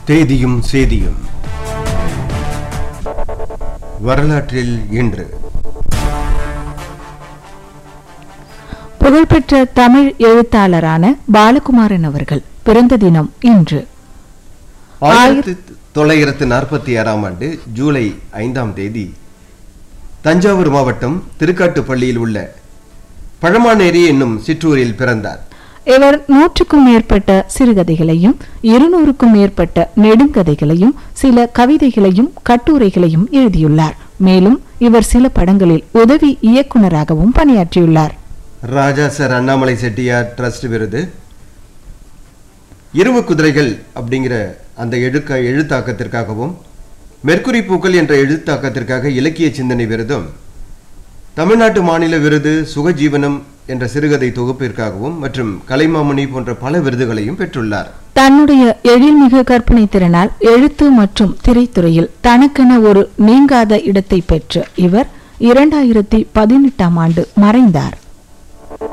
தேதியும் சேதியும் வரலாற்றில் இன்று புகழ்பெற்ற தமிழ் எழுத்தாளரான பாலகுமாரன் அவர்கள் பிறந்த தினம் இன்று ஆயிரத்தி தொள்ளாயிரத்து நாற்பத்தி ஆறாம் ஆண்டு ஜூலை ஐந்தாம் தேதி தஞ்சாவூர் மாவட்டம் திருக்காட்டுப்பள்ளியில் உள்ள பழமானேரி என்னும் சிற்றூரில் பிறந்தார் இவர் நூற்றுக்கும் மேற்பட்ட சிறுகதைகளையும் இருநூறுக்கும் மேற்பட்ட நெடுங்கதைகளையும் சில கவிதைகளையும் கட்டுரைகளையும் எழுதியுள்ளார் மேலும் இவர் சில படங்களில் உதவி இயக்குனராகவும் பணியாற்றியுள்ளார் ராஜா சார் அண்ணாமலை செட்டியார் ட்ரஸ்ட் விருது இரும்பு குதிரைகள் அப்படிங்கிற அந்த எழுக்க எழுத்தாக்கத்திற்காகவும் மெர்க்குரி பூக்கள் என்ற எழுத்தாக்கத்திற்காக இலக்கிய சிந்தனை விருதும் தமிழ்நாட்டு மாநில விருது சுகஜீவனம் என்ற சிறுகதை தொகுப்பிற்காகவும் மற்றும் கலைமாமணி போன்ற பல விருதுகளையும் பெற்றுள்ளார் தன்னுடைய எழில்மிகு கற்பனை திறனால் எழுத்து மற்றும் திரைத்துறையில் தனக்கென ஒரு நீங்காத இடத்தை பெற்ற இவர் இரண்டாயிரத்தி பதினெட்டாம் ஆண்டு மறைந்தார்